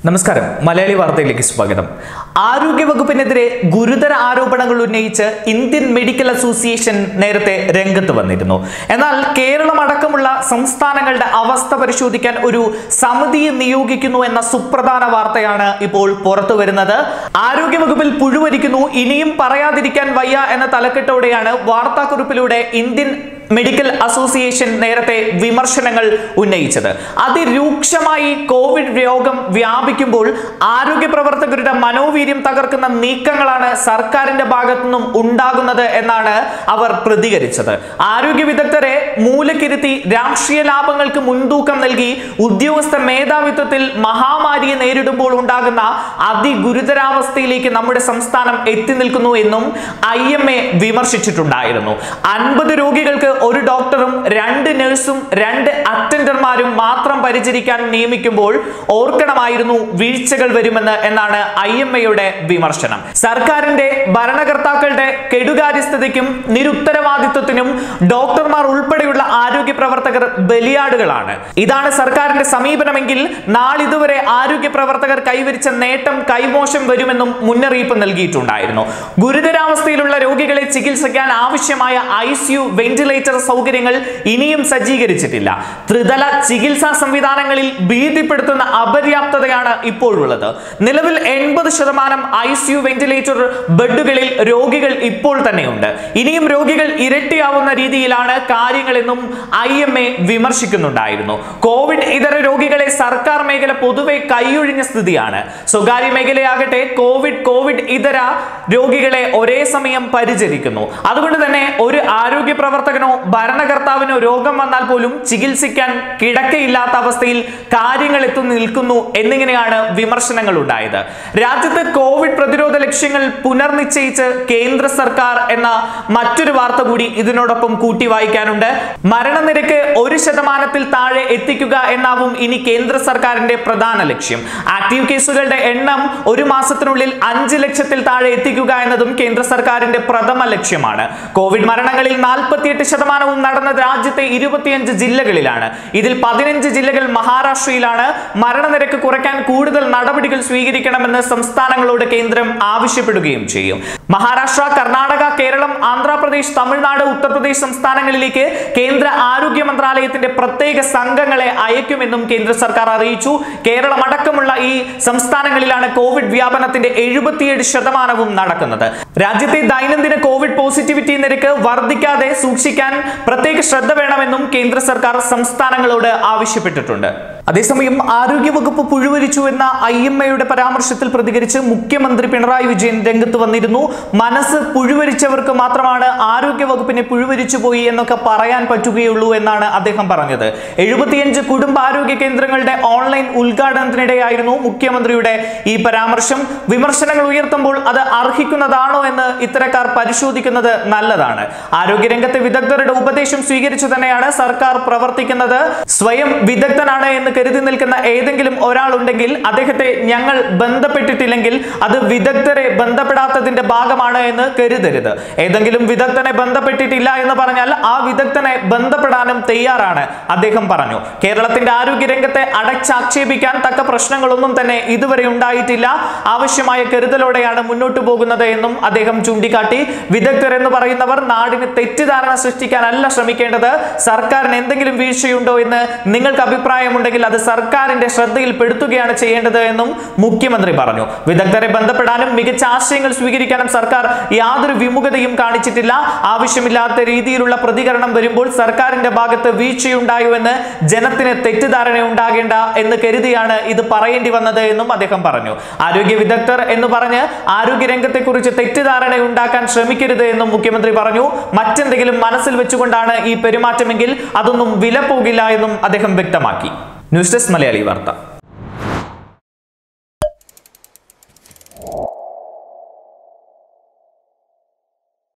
നമസ്കാരം മലയാളി വാർത്തയിലേക്ക് സ്വാഗതം ആരോഗ്യവകുപ്പിനെതിരെ ഗുരുതര ആരോപണങ്ങൾ ഉന്നയിച്ച് ഇന്ത്യൻ മെഡിക്കൽ അസോസിയേഷൻ നേരത്തെ രംഗത്ത് വന്നിരുന്നു എന്നാൽ കേരളം അടക്കമുള്ള സംസ്ഥാനങ്ങളുടെ അവസ്ഥ പരിശോധിക്കാൻ ഒരു സമിതിയെ നിയോഗിക്കുന്നു എന്ന സുപ്രധാന വാർത്തയാണ് ഇപ്പോൾ പുറത്തു വരുന്നത് ആരോഗ്യവകുപ്പിൽ പുഴുവരിക്കുന്നു ഇനിയും പറയാതിരിക്കാൻ വയ്യ എന്ന തലക്കെട്ടോടെയാണ് വാർത്താക്കുറിപ്പിലൂടെ ഇന്ത്യൻ മെഡിക്കൽ അസോസിയേഷൻ നേരത്തെ വിമർശനങ്ങൾ ഉന്നയിച്ചത് അതിരൂക്ഷമായി കോവിഡ് രോഗം വ്യാപിക്കുമ്പോൾ ആരോഗ്യ പ്രവർത്തകരുടെ മനോവീര്യം തകർക്കുന്ന നീക്കങ്ങളാണ് സർക്കാരിന്റെ ഭാഗത്തു നിന്നും ഉണ്ടാകുന്നത് എന്നാണ് അവർ പ്രതികരിച്ചത് ആരോഗ്യ വിദഗ്ധരെ മൂലക്കിരുത്തി രാഷ്ട്രീയ ലാഭങ്ങൾക്ക് മുൻതൂക്കം നൽകി ഉദ്യോഗസ്ഥ മേധാവിത്വത്തിൽ മഹാമാരിയെ നേരിടുമ്പോൾ ഉണ്ടാകുന്ന അതിഗുരുതരാവസ്ഥയിലേക്ക് നമ്മുടെ സംസ്ഥാനം എത്തി നിൽക്കുന്നു എന്നും ഐ എം എ വിമർശിച്ചിട്ടുണ്ടായിരുന്നു അൻപത് രോഗികൾക്ക് ഒരു ഡോക്ടറും രണ്ട് നഴ്സും രണ്ട് അറ്റൻഡർമാരും മാത്രം പരിചരിക്കാൻ നിയമിക്കുമ്പോൾ ഓർക്കണമായിരുന്നു വീഴ്ചകൾ വരുമെന്ന് എന്നാണ് ഐ എം എയുടെ വിമർശനം സർക്കാരിന്റെ ഭരണകർത്താക്കളുടെ കെടുകാര്യസ്ഥതയ്ക്കും നിരുത്തരവാദിത്വത്തിനും ഡോക്ടർമാർ ഉൾപ്പെടെയുള്ള ആരോഗ്യ പ്രവർത്തകർ ബലിയാടുകളാണ് ഇതാണ് സർക്കാരിന്റെ സമീപനമെങ്കിൽ നാളിതുവരെ ആരോഗ്യ പ്രവർത്തകർ കൈവരിച്ച നേട്ടം കൈമോശം വരുമെന്നും മുന്നറിയിപ്പ് നൽകിയിട്ടുണ്ടായിരുന്നു ഗുരുതരാവസ്ഥയിലുള്ള രോഗികളെ ചികിത്സിക്കാൻ ആവശ്യമായ ഐ സിയു വെന്റിലേറ്റർ സൗകര്യങ്ങൾ ഇനിയും സജ്ജീകരിച്ചിട്ടില്ല ത്രിതല ചികിത്സാ സംവിധാനങ്ങളിൽ ഭീതിപ്പെടുത്തുന്ന അപര്യാപ്തതയാണ് ഇപ്പോഴുള്ളത് നിലവിൽ എൺപത് ശതമാനം ഐ സിയു വെന്റിലേറ്റർ ബെഡുകളിൽ രോഗികൾ ഇപ്പോൾ തന്നെയുണ്ട് ഇനിയും രോഗികൾ ഇരട്ടിയാവുന്ന രീതിയിലാണ് കാര്യങ്ങളെന്നും ഐ എം എ വിമർശിക്കുന്നുണ്ടായിരുന്നു കോവിഡ് ഇതര രോഗികളെ സർക്കാർ മേഖല പൊതുവെ കൈയൊഴിഞ്ഞ സ്ഥിതിയാണ് സ്വകാര്യ മേഖലയാകട്ടെ കോവിഡ് കോവിഡ് ഇതര രോഗികളെ ഒരേ സമയം പരിചരിക്കുന്നു അതുകൊണ്ട് തന്നെ ഒരു ആരോഗ്യ പ്രവർത്തകനോ ഭരണകർത്താവിനോ രോഗം വന്നാൽ പോലും ചികിത്സിക്കാൻ കിടക്കയില്ലാത്ത അവസ്ഥയിൽ കാര്യങ്ങൾ എത്തി നിൽക്കുന്നു എന്നിങ്ങനെയാണ് വിമർശനങ്ങൾ ഉണ്ടായത് രാജ്യത്ത് കോവിഡ് പ്രതിരോധ ലക്ഷ്യങ്ങൾ പുനർനിശ്ചയിച്ച് കേന്ദ്ര സർക്കാർ എന്ന മറ്റൊരു വാർത്ത കൂടി ഇതിനോടൊപ്പം കൂട്ടി വായിക്കാനുണ്ട് മരണനിരക്ക് ഒരു ശതമാനത്തിൽ താഴെ എത്തിക്കുക എന്നാവും ഇനി കേന്ദ്ര സർക്കാരിന്റെ പ്രധാന ലക്ഷ്യം ആക്റ്റീവ് കേസുകളുടെ എണ്ണം ഒരു മാസത്തിനുള്ളിൽ അഞ്ച് ലക്ഷത്തിൽ താഴെ എത്തിക്കുക എന്നതും കേന്ദ്ര സർക്കാരിന്റെ പ്രഥമ ലക്ഷ്യമാണ് കോവിഡ് മരണങ്ങളിൽ നാൽപ്പത്തിയെട്ട് ശതമാനവും നടന്നത് രാജ്യത്തെ ഇരുപത്തിയഞ്ച് ജില്ലകളിലാണ് ഇതിൽ പതിനഞ്ച് ജില്ലകൾ മഹാരാഷ്ട്രയിലാണ് മരണനിരക്ക് കുറയ്ക്കാൻ കൂടുതൽ നടപടികൾ സ്വീകരിക്കണമെന്ന് സംസ്ഥാനങ്ങളോട് കേന്ദ്രം ആവശ്യപ്പെടുകയും ചെയ്യും മഹാരാഷ്ട്ര കർണാടക കേരളം ആന്ധ്രാപ്രദേശ് തമിഴ്നാട് ഉത്തർപ്രദേശ് സംസ്ഥാനങ്ങളിലേക്ക് കേന്ദ്ര ആരോഗ്യ മന്ത്രാലയത്തിന്റെ പ്രത്യേക സംഘങ്ങളെ അയക്കുമെന്നും കേന്ദ്ര സർക്കാർ അറിയിച്ചു കേരളം അടക്കമുള്ള ഈ സംസ്ഥാനങ്ങളിലാണ് കോവിഡ് വ്യാപനത്തിന്റെ എഴുപത്തിയേഴ് ശതമാനവും നടക്കുന്നത് രാജ്യത്തെ ദൈനംദിന കോവിഡ് പോസിറ്റിവിറ്റി നിരക്ക് വർദ്ധിക്കാതെ സൂക്ഷിക്കാൻ പ്രത്യേക ശ്രദ്ധ വേണമെന്നും കേന്ദ്ര സർക്കാർ സംസ്ഥാനങ്ങളോട് ആവശ്യപ്പെട്ടിട്ടുണ്ട് അതേസമയം ആരോഗ്യവകുപ്പ് പുഴുവരിച്ചു എന്ന ഐ എം എയുടെ പരാമർശത്തിൽ പ്രതികരിച്ച് മുഖ്യമന്ത്രി പിണറായി വിജയൻ രംഗത്ത് വന്നിരുന്നു മനസ്സ് പുഴുവരിച്ചവർക്ക് മാത്രമാണ് ആരോഗ്യവകുപ്പിനെ പുഴുവരിച്ചു പോയി എന്നൊക്കെ പറയാൻ പറ്റുകയുള്ളൂ എന്നാണ് അദ്ദേഹം പറഞ്ഞത് എഴുപത്തിയഞ്ച് കുടുംബാരോഗ്യ കേന്ദ്രങ്ങളുടെ ഓൺലൈൻ ഉദ്ഘാടനത്തിനിടെയായിരുന്നു മുഖ്യമന്ത്രിയുടെ ഈ പരാമർശം വിമർശനങ്ങൾ ഉയർത്തുമ്പോൾ അത് അർഹിക്കുന്നതാണോ എന്ന് ഇത്തരക്കാർ പരിശോധിക്കുന്നത് നല്ലതാണ് ആരോഗ്യരംഗത്തെ വിദഗ്ധരുടെ ഉപദേശം സ്വീകരിച്ചു തന്നെയാണ് സർക്കാർ പ്രവർത്തിക്കുന്നത് സ്വയം വിദഗ്ധനാണ് എന്ന് കരുതി നിൽക്കുന്ന ഏതെങ്കിലും ഒരാളുണ്ടെങ്കിൽ അദ്ദേഹത്തെ ഞങ്ങൾ ബന്ധപ്പെട്ടിട്ടില്ലെങ്കിൽ അത് വിദഗ്ധരെ ബന്ധപ്പെടാത്തതിന്റെ ഭാഗമാണ് എന്ന് കരുതരുത് ഏതെങ്കിലും വിദഗ്ധനെ ബന്ധപ്പെട്ടിട്ടില്ല എന്ന് പറഞ്ഞാൽ ആ വിദഗ്ധനെ ബന്ധപ്പെടാനും തയ്യാറാണ് അദ്ദേഹം പറഞ്ഞു കേരളത്തിന്റെ ആരോഗ്യരംഗത്തെ അടച്ചാക്ഷേപിക്കാൻ തക്ക പ്രശ്നങ്ങളൊന്നും തന്നെ ഇതുവരെ ഉണ്ടായിട്ടില്ല ആവശ്യമായ കരുതലോടെയാണ് മുന്നോട്ട് പോകുന്നത് എന്നും അദ്ദേഹം ചൂണ്ടിക്കാട്ടി വിദഗ്ധർ എന്ന് പറയുന്നവർ നാടിന് തെറ്റിദ്ധാരണ സൃഷ്ടിക്കാനല്ല ശ്രമിക്കേണ്ടത് സർക്കാരിന് എന്തെങ്കിലും വീഴ്ചയുണ്ടോ എന്ന് നിങ്ങൾക്ക് അഭിപ്രായമുണ്ടെങ്കിൽ അത് സർക്കാരിന്റെ ശ്രദ്ധയിൽപ്പെടുത്തുകയാണ് ചെയ്യേണ്ടത് എന്നും മുഖ്യമന്ത്രി പറഞ്ഞു വിദഗ്ധരെ ബന്ധപ്പെടാനും മികച്ച ആശയങ്ങൾ സ്വീകരിക്കാനും സർക്കാർ യാതൊരു വിമുഖതയും കാണിച്ചിട്ടില്ല ആവശ്യമില്ലാത്ത രീതിയിലുള്ള പ്രതികരണം വരുമ്പോൾ സർക്കാരിന്റെ ഭാഗത്ത് വീഴ്ചയുണ്ടായോ എന്ന് ജനത്തിന് തെറ്റിദ്ധാരണ ഉണ്ടാകേണ്ട എന്ന് കരുതിയാണ് ഇത് പറയേണ്ടി വന്നത് എന്നും അദ്ദേഹം പറഞ്ഞു ആരോഗ്യ വിദഗ്ധർ എന്ന് പറഞ്ഞ് ആരോഗ്യരംഗത്തെക്കുറിച്ച് തെറ്റിദ്ധാരണ ഉണ്ടാക്കാൻ ശ്രമിക്കരുത് എന്നും മുഖ്യമന്ത്രി പറഞ്ഞു മറ്റെന്തെങ്കിലും മനസ്സിൽ വെച്ചുകൊണ്ടാണ് ഈ പെരുമാറ്റമെങ്കിൽ അതൊന്നും വില പോകില്ല എന്നും അദ്ദേഹം വ്യക്തമാക്കി ന്യൂസ് ഡെസ്ക് മലയാളി വാർത്ത